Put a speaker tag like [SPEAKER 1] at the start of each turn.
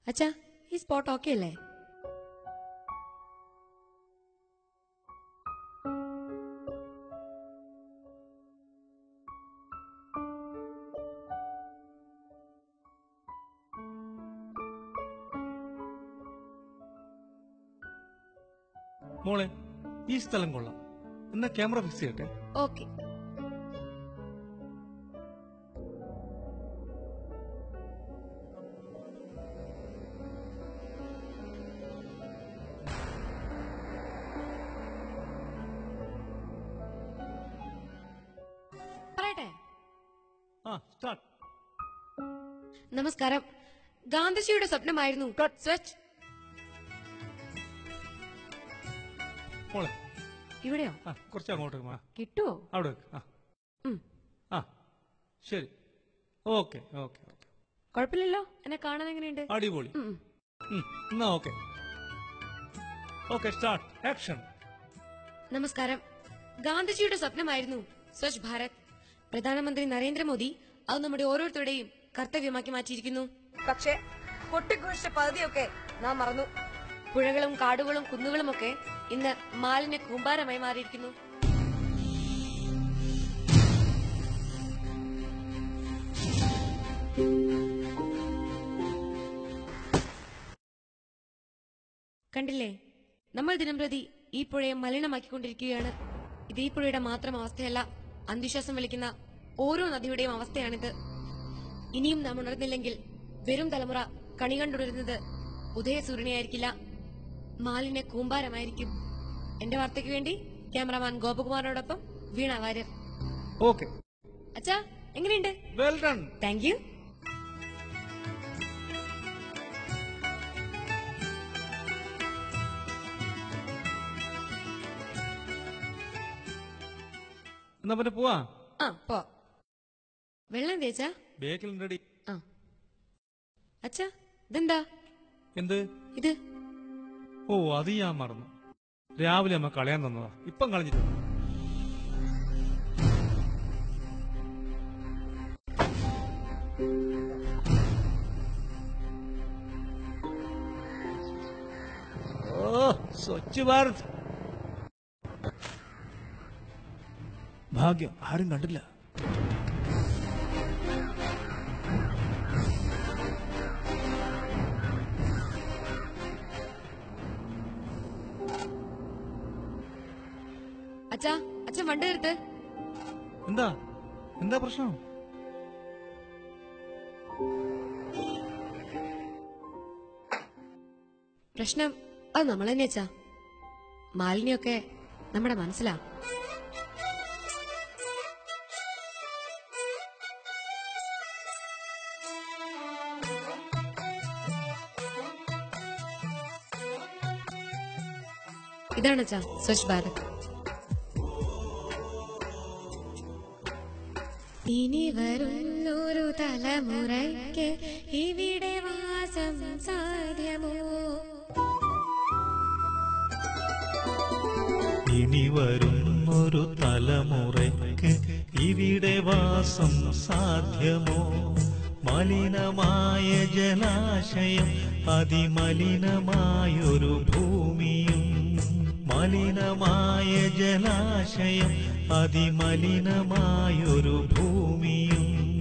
[SPEAKER 1] അച്ഛാ ഈ spot okay അല്ലേ
[SPEAKER 2] മോളെ ഈ സ്ഥലം കൊള്ളാം എന്നാ ക്യാമറ ഫിക്സ് ചെയ്യട്ടെ
[SPEAKER 1] ഓക്കെ പറയട്ടെ
[SPEAKER 2] ആ സ്റ്റാർട്ട്
[SPEAKER 1] നമസ്കാരം ഗാന്ധിജിയുടെ സ്വപ്നമായിരുന്നു സ്വച്ഛ്
[SPEAKER 2] മോളെ
[SPEAKER 1] ഇവിടെയോ
[SPEAKER 2] ആ കുറച്ച് അങ്ങോട്ട് ആ
[SPEAKER 1] കിട്ടുവോ
[SPEAKER 2] അവിടെ വെക്ക് ആ
[SPEAKER 1] ഉം.
[SPEAKER 2] ആ ശരി ഓക്കെ ഓക്കെ ഓക്കെ
[SPEAKER 1] കുഴപ്പമില്ലല്ലോ എന്നെ കാണാൻ എങ്ങനെയുണ്ട്
[SPEAKER 2] അടിപൊളി
[SPEAKER 1] ഉം, ഉം.
[SPEAKER 2] ഉം, എന്നാ ഓക്കെ ഓക്കെ സ്റ്റാർട്ട് ആക്ഷൻ
[SPEAKER 1] നമസ്കാരം ഗാന്ധിജിയുടെ സ്വപ്നമായിരുന്നു സ്വച്ഛ് ഭാരത് പ്രധാനമന്ത്രി നരേന്ദ്രമോദി അത് നമ്മുടെ ഓരോരുത്തരുടെയും കർത്തവ്യമാക്കി മാറ്റിയിരിക്കുന്നു
[SPEAKER 3] പക്ഷേ പൊട്ടിക്കുഴിച്ച പകുതിയൊക്കെ നാം മറന്നു
[SPEAKER 1] പുഴകളും കാടുകളും കുന്നുകളുമൊക്കെ ഇന്ന് മാലിന്യ കൂമ്പാരമായി മാറിയിരിക്കുന്നു കണ്ടില്ലേ നമ്മൾ ദിനംപ്രതി ഈ പുഴയെ മലിനമാക്കിക്കൊണ്ടിരിക്കുകയാണ് ഇത് ഈ പുഴയുടെ മാത്രം അവസ്ഥയല്ല അന്ധവിശ്വാസം വിളിക്കുന്ന ഓരോ നദിയുടെയും അവസ്ഥയാണിത് ഇനിയും നാം ഉണർന്നില്ലെങ്കിൽ വരും തലമുറ കണി കണ്ടുണരുന്നത് ഉദയസൂര്യനെയായിരിക്കില്ല മാലിന്യ കൂമ്പാരമായിരിക്കും എന്റെ വാർത്തയ്ക്ക് വേണ്ടി ക്യാമറമാൻ ഗോപകുമാറിനോടൊപ്പം വീണ വാര്യർ
[SPEAKER 2] ഓക്കെ
[SPEAKER 1] അച്ഛാ എങ്ങനെയുണ്ട്
[SPEAKER 2] വെൽ ഡൺ
[SPEAKER 1] താങ്ക് യു
[SPEAKER 2] എന്നാ പിന്നെ പോവാ
[SPEAKER 1] ആ പോ വെള്ളം തേച്ചാ
[SPEAKER 2] ബേക്കിൽ റെഡി
[SPEAKER 1] ആ അച്ഛാ ഇതെന്താ
[SPEAKER 2] എന്ത്
[SPEAKER 1] ഇത്
[SPEAKER 2] ഓ അത് ഞാൻ മറന്നു രാവിലെ അമ്മ കളയാൻ തന്നതാ ഇപ്പം കളഞ്ഞിട്ടുണ്ട് ഓ സ്വച്ഛ് ഭാരത് ഭാഗ്യം ആരും കണ്ടില്ല
[SPEAKER 1] അച്ഛാ അച്ഛൻ വണ്ടി നിർത്ത്
[SPEAKER 2] എന്താ എന്താ പ്രശ്നം
[SPEAKER 1] പ്രശ്നം അത് നമ്മൾ തന്നെ അച്ഛാ മാലിന്യൊക്കെ നമ്മുടെ മനസ്സിലാ ഇതാണ് അച്ഛാ സ്വച്ഛ് ഭാരത് ഇനി വരുന്നൊരു തലമുറയ്ക്ക് ഇവിടെ വാസം സാധ്യമോ
[SPEAKER 4] ഇനി വരുന്നൊരു തലമുറയ്ക്ക് ഇവിടെ വാസം സാധ്യമോ മലിനമായ ജലാശയം അതിമലിനമായൊരു ഭൂമിയും മലിനമായ ജലാശയം അതിമലിനമായൊരു ഭൂമിയും